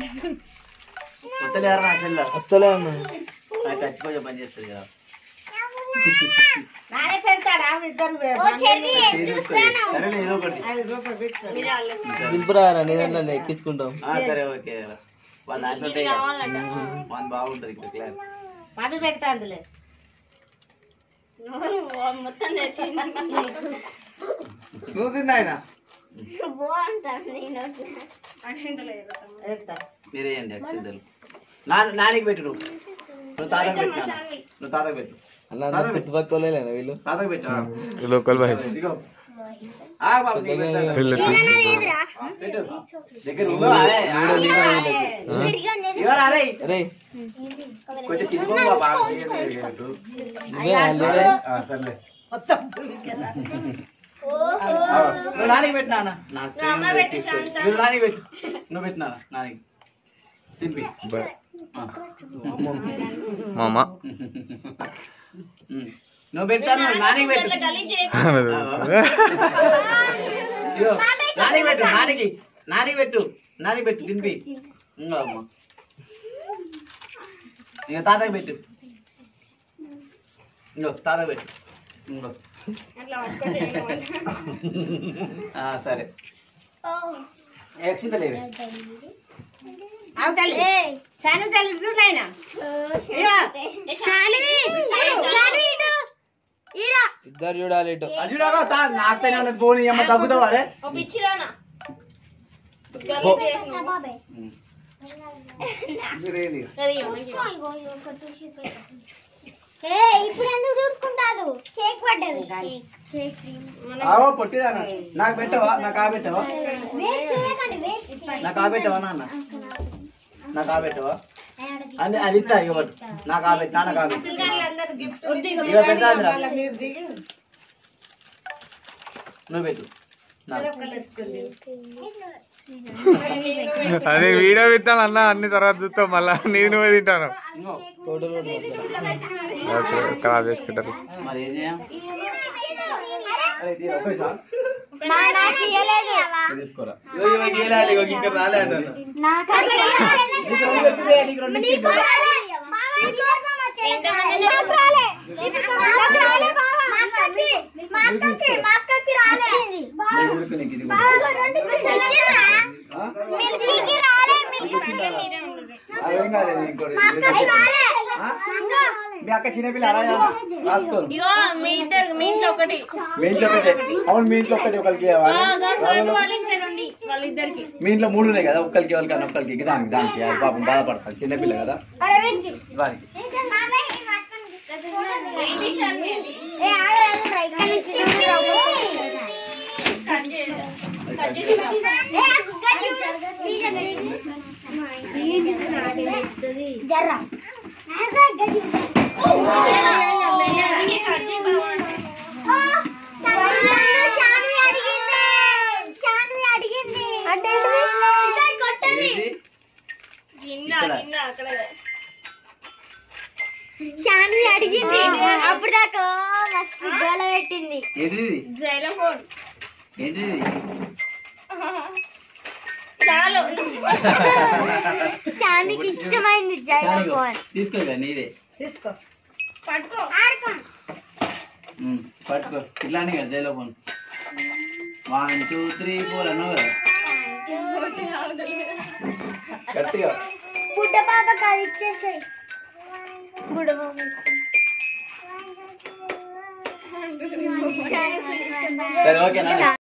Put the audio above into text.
కొత్తలేరా నా సెల్ వస్తలే అన్న టచ్ కొంచెం పని చేస్తుంది కదా నానే పెడతాడా ఇద్దరు చేసేస్తుంది. సరేలే ఏదో ఒకటి ఐదు రూపాయలు పెట్టుకో దింపురారా నేను అట్లా ఎక్కించుకుంటాం ఆ, సరే ఓకే వాళ్ళ దాంట్లో ఉంటాయి కదా. మన బాగుంటది ఇక్కడ క్లాస్ మమ్మీ పెడతా అందులే మొత్తం తెచ్చింది నువ్వు తిన్నాయన పెడతా మీరేయండి అక్షంతలు నా నానికి పెట్టు నువ్వు నువ్వు తాతకు పెట్టు నాన్న. నువ్వు తాతకు పెట్టు అన్న చుట్టుపక్కల వీళ్ళు తాతకు పెట్టు ఆ. లోకల్ బాయ్ ఇదిగో ఆ బాబు నీకు పెడతాను. పెట్టు దగ్గర ఉందో అదే ఇవ్వరా అరే అరే కొంచెం తినుకో బాబా పెట్టు నువ్వే ఆల్రెడీ ఆ, సర్లే మొత్తం ఆ, నువ్వు నానికి పెట్టు నాన్న నాకు తెలియదు పెట్టి తీసుకో. నువ్వు నానికి పెట్టు నువ్వు పెట్టు నాన్న నానికి తినిపి ఆ. మామ ఉమ్. నువ్వు పెడతాను నానికి పెట్టు ఇదిగో, నానికి పెట్టు నానికి నానికి పెట్టు నానికి పెట్టు తినిపి ఇంకో అమ్మ ఇక తాతకి పెట్టు ఇంకో తాతకి పెట్టు ఇంకో ఆ, సరే ఎక్సిత లేవి అవు తల్లి చాలా తల్లి చూడైనా ఇద్దరు చూడాలి ఇటు అజుడాగా తా నాకుతేనే ఉన్నది పోనీ అమ్మ తగ్గుతావా రే పిచ్చిరానా ఉమ్. ఇప్పుడు ఎందుకు చూసుకుంటారు కేక్ పడ్డది కేక్ ఆవో పొట్టిదానా నాకు పెట్టవా నాకు ఆ పెట్టవా వేస్ట్ చేయకండి వేస్ట్ నాకు ఆ పెట్టవా నాన్న నాకు ఆ పెట్టవా అని అది ఇస్తా ఇక పట్టు నాకు ఆ పెట్టు నాన్న ఆ పెట్టు ఇక పెట్టాదిరా మీరు దిగి నువ్వు పెట్టు నాకు. అదే వీడియో విత్తాను అన్న అన్ని తర్వాత చూస్తాం మళ్ళా నేను నువ్వే తింటాను ఇంకో ఫోటోలు కూడా వస్తాయి. ఖరాబ్ చేసుకుంటారు మరి ఏం చేయం అరే ఇది ఒకే సార్ మా నాకు ఇయ్యలేదు ఇది తీసుకోరా ఇగో ఇగో గీలాలి ఇగో ఇక్కడ రాలే అంటాను నాకు నీకు రెండు వచ్చిందే, నీకు రెండు ఇచ్చింది. నీకు ఉడుకు నీకు ఇది కూడా. ఆ? నీకు ఇచ్చిందా? అది ఏం కాదు, ఇంకోటి. ఆ? మీ అక్క చిన్నపిల్ల అరాయా రాసుకో ఇగో మీ ఇద్దరు మీ ఇంట్లో ఒకటి మీ ఇంట్లో ఒకటి అవును మీ ఇంట్లో ఒకటి ఒకరికి ఇవ్వాలి. వాళ్ళ ఇంట్లో రెండు వాళ్ళిద్దరికి మీ ఇంట్లో మూడు ఉన్నాయి కదా ఒక్కరికి ఎవరికి అని ఒక్కరికి దానికి దానికి అది పాపం బాధపడతాను చిన్నపిల్ల కదా వానికి జర్రా అంటే కొట్టది ఇది కింద కింద అక్కడ శాన్వి అడిగింది అప్పుడు దాకా మస్తు గోల పెట్టింది ఏంటిది ఇది? జైలఫోన్ ఏంటిది ఇది? చాలు శాన్వికి ఇష్టమైంది చాలు, జైఫోన్ తీసుకో నీదే తీసుకో పట్టుకో ఉమ్, పట్టుకో ఇట్లానే కదా జైలో phone one two three four అన్నావు కదా గట్టిగా బుడ్డ పాపకి అది ఇచ్చేసాయి బుడ్డ పాప సరే ఓకేనా